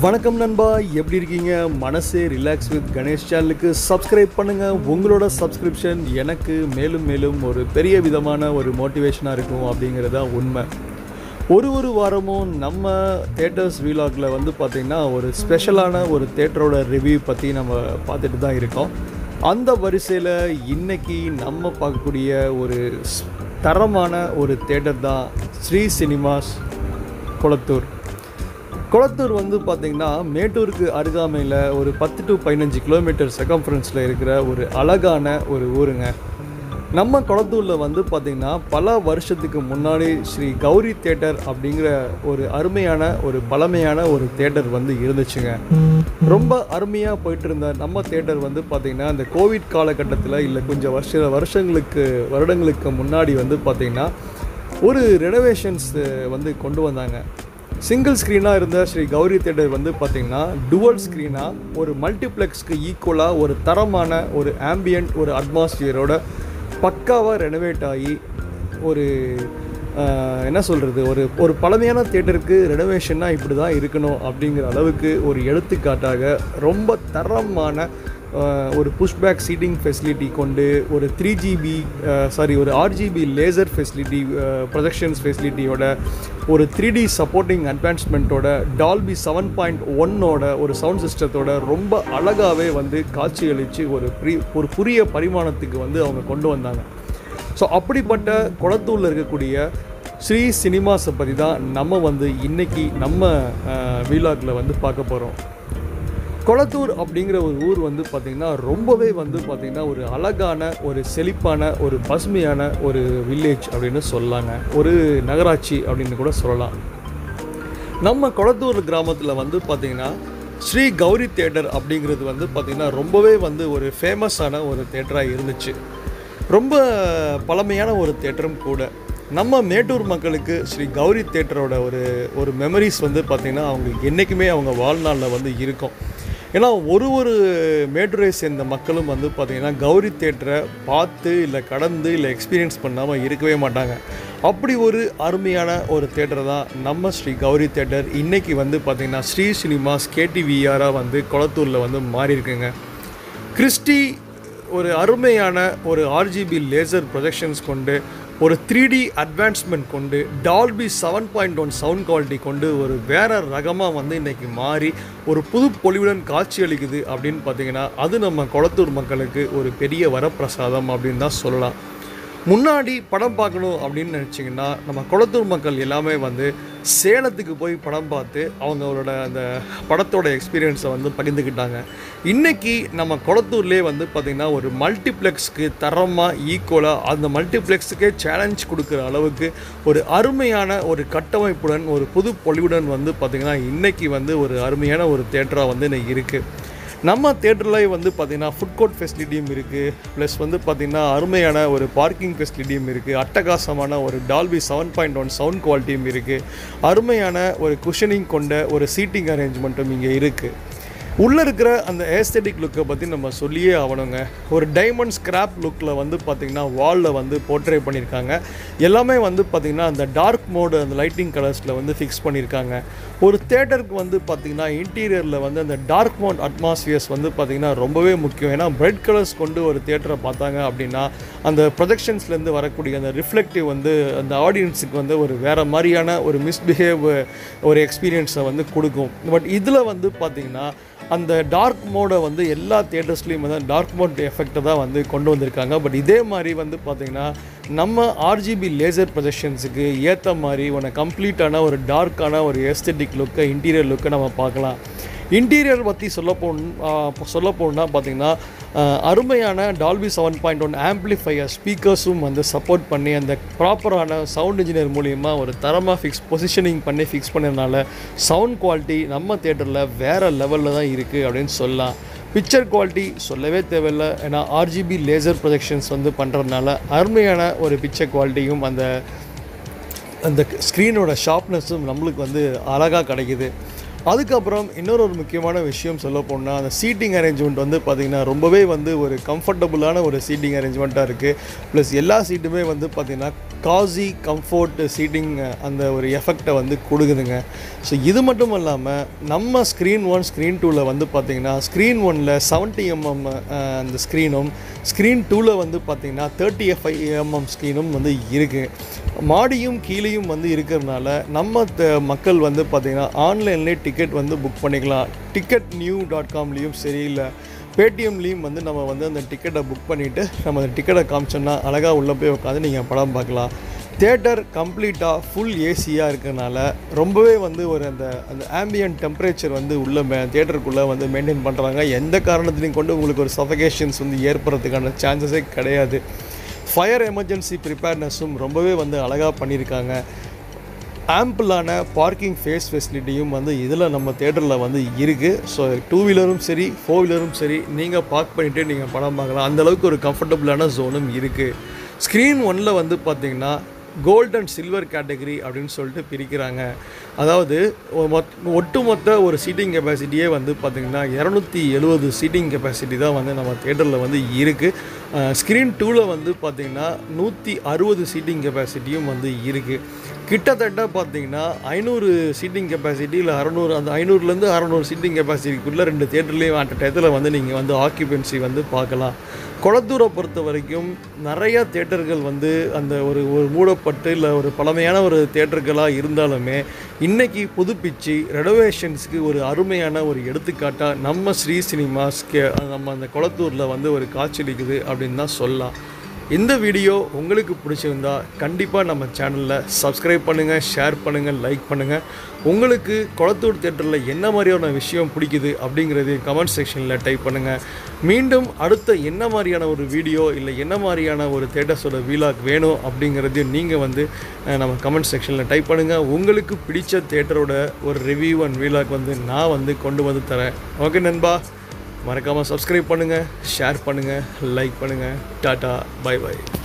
வணக்கம் நண்பா எப்படி இருக்கீங்க மனசே ரிலாக்ஸ் வித் கணேஷ் சேனலுக்கு சப்ஸ்கிரைப் பண்ணுங்கள் உங்களோட சப்ஸ்கிரிப்ஷன் எனக்கு மேலும் மேலும் ஒரு பெரிய விதமான ஒரு மோட்டிவேஷனாக இருக்கும் அப்படிங்கிறது தான் உண்மை ஒரு ஒரு வாரமும் நம்ம தேட்டர்ஸ் வீலாகில் வந்து பார்த்திங்கன்னா ஒரு ஸ்பெஷலான ஒரு தேட்டரோட ரிவ்யூ பற்றி நம்ம பார்த்துட்டு தான் இருக்கோம் அந்த வரிசையில் இன்னைக்கு நம்ம பார்க்கக்கூடிய ஒரு ஸ்- தரமான ஒரு தேட்டர் தான் ஸ்ரீ சினிமாஸ் குளத்தூர் குளத்தூர் வந்து பார்த்திங்கன்னா மேட்டூருக்கு அருகாமையில் ஒரு பத்து டு பதினஞ்சு கிலோமீட்டர் சர்க்கம்ஃபரன்ஸில் இருக்கிற ஒரு அழகான ஒரு ஊருங்க நம்ம குளத்தூரில் வந்து பார்த்திங்கன்னா பல வருஷத்துக்கு முன்னாடி ஸ்ரீ கௌரி தேட்டர் அப்படிங்கிற ஒரு அருமையான ஒரு பழமையான ஒரு தேட்டர் வந்து இருந்துச்சுங்க ரொம்ப அருமையாக போயிட்டு இருந்த நம்ம தேட்டர் வந்து பார்த்திங்கன்னா இந்த கோவிட் காலகட்டத்தில் இல்லை கொஞ்சம் வருஷ வருஷங்களுக்கு வருடங்களுக்கு முன்னாடி வந்து பார்த்திங்கன்னா ஒரு ரெனோவேஷன்ஸ் வந்து கொண்டு வந்தாங்க சிங்கிள் ஸ்க்ரீனாக இருந்த ஸ்ரீ கௌரி தேட்டர் வந்து பார்த்திங்கன்னா டுவல் ஸ்க்ரீனாக ஒரு மல்டிப்ளெக்ஸ்க்கு ஈக்குவலாக ஒரு தரமான ஒரு ஆம்பியன்ட் ஒரு அட்மாஸ்பியரோட பக்காவாக ரெனோவேட் ஆகி ஒரு ஆஹ், என்ன சொல்கிறது ஒரு ஒரு பழமையான தேட்டருக்கு ரெனோவேஷன்னா இப்படி தான் இருக்கணும் அப்படிங்கிற அளவுக்கு ஒரு எடுத்துக்காட்டாக ரொம்ப தரமான ஆஹ், ஒரு புஷ்பேக் சீட்டிங் ஃபெசிலிட்டி கொண்டு ஒரு த்ரீ ஜிபி சாரி ஒரு ஆர்ஜிபி லேசர் ஃபெசிலிட்டி ப்ரொஜெக்ஷன்ஸ் ஃபெசிலிட்டியோட ஒரு த்ரீ டி சப்போர்ட்டிங் அட்வான்ஸ்மெண்ட்டோட டால்பி செவன் பாயிண்ட் ஒன்னோட ஒரு சவுண்ட் சிஸ்டத்தோட ரொம்ப அழகாகவே வந்து காட்சியளித்து ஒரு புரி ஒரு புதிய பரிமாணத்துக்கு வந்து அவங்க கொண்டு வந்தாங்க ஸோ அப்படிப்பட்ட குளத்தூரில் இருக்கக்கூடிய ஸ்ரீ சினிமாஸை பற்றி தான் நம்ம வந்து இன்னைக்கு நம்ம வீலாகில் வந்து பார்க்க போகிறோம் கொளத்தூர் அப்படிங்கிற ஒரு ஊர் வந்து பார்த்திங்கன்னா ரொம்பவே வந்து பார்த்திங்கன்னா ஒரு அழகான ஒரு செழிப்பான ஒரு பசுமையான ஒரு வில்லேஜ் அப்படின்னு சொல்லலாங்க ஒரு நகராட்சி அப்படின்னு கூட சொல்லலாம் நம்ம கொளத்தூர் கிராமத்தில் வந்து பார்த்திங்கன்னா ஸ்ரீ கௌரி தேட்டர் அப்படிங்கிறது வந்து பார்த்திங்கன்னா ரொம்பவே வந்து ஒரு ஃபேமஸான ஒரு தேட்டராக இருந்துச்சு ரொம்ப பழமையான ஒரு தேட்டரும் கூட நம்ம மேட்டூர் மக்களுக்கு ஸ்ரீ கௌரி தேட்டரோட ஒரு ஒரு மெமரிஸ் வந்து பார்த்திங்கன்னா அவங்களுக்கு என்றைக்குமே அவங்க வாழ்நாளில் வந்து இருக்கும் ஏன்னா ஒரு ஒரு மேட்டூரை சேர்ந்த மக்களும் வந்து பார்த்திங்கன்னா கௌரி தேட்டரை பார்த்து இல்லை கடந்து இல்லை எக்ஸ்பீரியன்ஸ் பண்ணாமல் இருக்கவே மாட்டாங்க அப்படி ஒரு அருமையான ஒரு தேட்டர் தான் நம்ம ஸ்ரீ கௌரி தேட்டர் இன்னைக்கு வந்து பார்த்திங்கன்னா ஸ்ரீ சினிமாஸ் கேடிவிஆராக வந்து கொளத்தூரில் வந்து மாறி இருக்குங்க கிறிஸ்டி ஒரு அருமையான ஒரு ஆர்ஜிபி லேசர் ப்ரொஜெக்ஷன்ஸ் கொண்டு ஒரு த்ரீ டி அட்வான்ஸ்மெண்ட் கொண்டு Dolby seven point one sound quality கொண்டு ஒரு வேற ரகமாக வந்து இன்னைக்கு மாறி ஒரு புது பொலிவுடன் காட்சியளிக்குது அப்படின்னு பார்த்தீங்கன்னா அது நம்ம கொளத்தூர் மக்களுக்கு ஒரு பெரிய வரப்பிரசாதம் அப்படின்னு தான் சொல்லலாம் முன்னாடி படம் பார்க்கணும் அப்படின்னு நினச்சிங்கன்னா நம்ம குளத்தூர் மக்கள் எல்லாமே வந்து சேலத்துக்கு போய் படம் பார்த்து அவங்களோட அந்த படத்தோட எக்ஸ்பீரியன்ஸை வந்து பகிர்ந்துக்கிட்டாங்க இன்றைக்கி நம்ம குளத்தூர்லேயே வந்து பார்த்திங்கன்னா ஒரு மல்டிப்ளெக்ஸ்க்கு தரமாக ஈக்குவலாக அந்த மல்டிப்ளெக்ஸுக்கே சேலஞ்ச் கொடுக்குற அளவுக்கு ஒரு அருமையான ஒரு கட்டமைப்புடன் ஒரு புது பொலிவுடன் வந்து பார்த்திங்கன்னா இன்றைக்கி வந்து ஒரு அருமையான ஒரு தேட்டராக வந்து இன்னைக்கு இருக்குது நம்ம தேட்டரில் வந்து பார்த்திங்கன்னா ஃபுட் கோர்ட் ஃபெசிலிட்டியும் இருக்குது ப்ளஸ் வந்து பார்த்திங்கன்னா அருமையான ஒரு பார்க்கிங் ஃபெசிலிட்டியும் இருக்குது அட்டகாசமான ஒரு Dolby seven point one sound குவாலிட்டியும் இருக்குது அருமையான ஒரு குஷனிங் கொண்ட ஒரு சீட்டிங் அரேஞ்ச்மெண்ட்டும் இங்கே இருக்குது உள்ளே இருக்கிற அந்த ஏஸ்தெட்டிக் லுக்கை பற்றி நம்ம சொல்லியே ஆகணுங்க ஒரு டைமண்ட் ஸ்கிராப் லுக்கில் வந்து பார்த்திங்கன்னா வாலில் வந்து போர்ட்ரே பண்ணியிருக்காங்க எல்லாமே வந்து பார்த்திங்கன்னா அந்த டார்க் மோடு அந்த லைட்டிங் கலர்ஸில் வந்து ஃபிக்ஸ் பண்ணியிருக்காங்க ஒரு தேட்டருக்கு வந்து பார்த்திங்கன்னா இன்டீரியரில் வந்து அந்த டார்க் மோட் அட்மாஸ்பியர்ஸ் வந்து பார்த்திங்கன்னா ரொம்பவே முக்கியம் ஏன்னா பிரைட் கலர்ஸ் கொண்டு ஒரு தேட்டரை பார்த்தாங்க அப்படின்னா அந்த ப்ரொஜெக்ஷன்ஸ்லேருந்து வரக்கூடிய அந்த ரிஃப்ளெக்டிவ் வந்து அந்த ஆடியன்ஸுக்கு வந்து ஒரு வேறு மாதிரியான ஒரு மிஸ்பிஹேவ் ஒரு எக்ஸ்பீரியன்ஸை வந்து கொடுக்கும் பட் இதில் வந்து பார்த்திங்கன்னா அந்த டார்க் மோடை வந்து எல்லா தியேட்டர்ஸ்லேயும் வந்து டார்க் மோட் எஃபெக்டை தான் வந்து கொண்டு வந்திருக்காங்க பட் இதே மாதிரி வந்து பார்த்திங்கன்னா நம்ம ஆர்ஜிபி லேசர் ப்ரொஜெக்ஷன்ஸுக்கு ஏற்ற மாதிரி ஒரு கம்ப்ளீட்டான ஒரு டார்க்கான ஒரு எஸ்தெட்டிக் லுக்கை இன்டீரியர் லுக்கை நம்ம பார்க்கலாம் இன்டீரியர் பற்றி சொல்ல போன சொல்ல போனால் பார்த்தீங்கன்னா ஆஹ், அருமையான Dolby seven point one amplifier ஸ்பீக்கர்ஸும் வந்து சப்போர்ட் பண்ணி அந்த ப்ராப்பரான சவுண்ட் இன்ஜினியர் மூலியமாக ஒரு தரமாக ஃபிக்ஸ் பொசிஷனிங் பண்ணி ஃபிக்ஸ் பண்ணதுனால சவுண்ட் குவாலிட்டி நம்ம தேட்டரில் வேறு லெவலில் தான் இருக்குது அப்படின்னு சொல்லலாம் பிக்சர் குவாலிட்டி சொல்லவே தேவையில்லை ஏன்னா ஆர்ஜிபி லேசர் ப்ரொஜெக்ஷன்ஸ் வந்து பண்ணுறதுனால அருமையான ஒரு பிக்சர் குவாலிட்டியும் அந்த அந்த ஸ்க்ரீனோட ஷார்ப்னஸும் நம்மளுக்கு வந்து அழகாக கிடைக்குது அதுக்கப்புறம் இன்னொரு ஒரு முக்கியமான விஷயம் சொல்ல போனால் அந்த சீட்டிங் அரேஞ்ச்மெண்ட் வந்து பார்த்திங்கன்னா ரொம்பவே வந்து ஒரு கம்ஃபர்டபுளான ஒரு சீட்டிங் அரேஞ்ச்மெண்ட்டாக இருக்குது ப்ளஸ் எல்லா சீட்டுமே வந்து பார்த்திங்கன்னா காசி கம்ஃபோர்ட் சீட்டிங் அந்த ஒரு எஃபெக்டை வந்து கொடுக்குதுங்க ஸோ இது மட்டும் இல்லாமல் நம்ம ஸ்க்ரீன் ஒன் ஸ்க்ரீன் டூவில் வந்து பார்த்திங்கன்னா ஸ்க்ரீன் ஒனில் செவன்ட்டி எம்எம் அந்த ஸ்க்ரீனும் ஸ்க்ரீன் டூவில் வந்து பார்த்திங்கன்னா தேர்ட்டி எஃப்ஐ எம்எம் ஸ்க்ரீனும் வந்து இருக்குது மாடியும் கீழேயும் வந்து இருக்கிறதுனால நம்ம த- மக்கள் வந்து பார்த்திங்கன்னா ஆன்லைன்லேயே டிக்கெட் வந்து புக் பண்ணிக்கலாம் டிக்கெட் நியூ டாட் காம்லேயும் சரி இல்லை பேடிஎம்லேயும் வந்து நம்ம வந்து அந்த டிக்கெட்டை புக் பண்ணிவிட்டு நம்ம அந்த டிக்கெட்டை காமிச்சோன்னா அழகாக உள்ளே போய் உட்காந்து நீங்கள் படம் பார்க்கலாம் தேட்டர் கம்ப்ளீட்டாக ஃபுல் ஏசியாக இருக்கிறனால ரொம்பவே வந்து ஒரு அந்த அந்த ஆம்பியன்ட் டெம்பரேச்சர் வந்து உள்ள மே தேட்டருக்குள்ளே வந்து மெயின்டைன் பண்ணுறாங்க எந்த காரணத்திலையும் கொண்டு உங்களுக்கு ஒரு சஃபகேஷன்ஸ் வந்து ஏற்படுறதுக்கான சான்சஸே கிடையாது ஃபயர் எமர்ஜென்சி ப்ரிப்பேர்னஸும் ரொம்பவே வந்து அழகாக பண்ணியிருக்காங்க ஆம்பிளான பார்க்கிங் ஃபேஸ் ஃபெசிலிட்டியும் வந்து இதில் நம்ம தேட்டரில் வந்து இருக்குது ஸோ டூ வீலரும் சரி ஃபோர் வீலரும் சரி நீங்கள் பார்க் பண்ணிவிட்டு நீங்கள் படம் பார்க்கலாம் அந்தளவுக்கு ஒரு கம்ஃபர்டபுளான ஜோனும் இருக்குது ஸ்க்ரீன் ஒன்னில் வந்து பார்த்தீங்கன்னா கோல்ட் அண்ட் சில்வர் கேட்டகரி அப்படின்னு சொல்லிட்டு பிரிக்கிறாங்க அதாவது ஒரு மொத் ஒட்டுமொத்த ஒரு சீட்டிங் கெப்பாசிட்டியே வந்து பார்த்திங்கன்னா இரநூத்தி எழுபது சீட்டிங் கெப்பாசிட்டி தான் வந்து நம்ம தேட்டரில் வந்து இருக்குது ஸ்க்ரீன் டூவில் வந்து பார்த்திங்கன்னா நூற்றி அறுபது சீட்டிங் கெப்பாசிட்டியும் வந்து இருக்குது கிட்டத்தட்ட பார்த்தீங்கன்னா ஐநூறு சீட்டிங் கெப்பாசிட்டி இல்லை அறநூறு அந்த ஐநூறுலேருந்து அறநூறு சீட்டிங் கெப்பாசிட்டிக்குள்ளே ரெண்டு தேட்டர்லேயும் அட் டயத்தில் வந்து நீங்கள் வந்து ஆக்கியபென்சி வந்து பார்க்கலாம் கொளத்தூரை பொறுத்த வரைக்கும் நிறைய தேட்டர்கள் வந்து அந்த ஒரு ஒரு மூடப்பட்டு இல்லை ஒரு பழமையான ஒரு தேட்டர்களாக இருந்தாலுமே இன்னைக்கு புதுப்பிச்சு ரெனோவேஷன்ஸ்க்கு ஒரு அருமையான ஒரு எடுத்துக்காட்டாக நம்ம ஸ்ரீ சினிமாஸ் கே நம்ம அந்த கொளத்தூரில் வந்து ஒரு காட்சியளிக்குது அப்படின்னு தான் சொல்லலாம் இந்த வீடியோ உங்களுக்கு பிடிச்சிருந்தா கண்டிப்பாக நம்ம சேனலில் சப்ஸ்கிரைப் பண்ணுங்கள் ஷேர் பண்ணுங்கள் லைக் பண்ணுங்கள் உங்களுக்கு கொளத்தூர் தேட்டரில் என்ன மாதிரியான விஷயம் பிடிக்குது அப்படிங்கிறது கமெண்ட் செக்ஷனில் டைப் பண்ணுங்கள் மீண்டும் அடுத்த என்ன மாதிரியான ஒரு வீடியோ இல்லை என்ன மாதிரியான ஒரு தேட்டர்ஸோட வீலாக் வேணும் அப்படிங்கிறதையும் நீங்கள் வந்து அஹ், நம்ம கமெண்ட் செக்ஷனில் டைப் பண்ணுங்கள் உங்களுக்கு பிடிச்ச தேட்டரோட ஒரு ரிவ்யூ அண்ட் வீலாக் வந்து நான் வந்து கொண்டு வந்து தரேன் ஓகே நண்பா மறக்காமல் சப்ஸ்கிரைப் பண்ணுங்கள் ஷேர் பண்ணுங்கள் லைக் பண்ணுங்கள் டாட்டா பை பை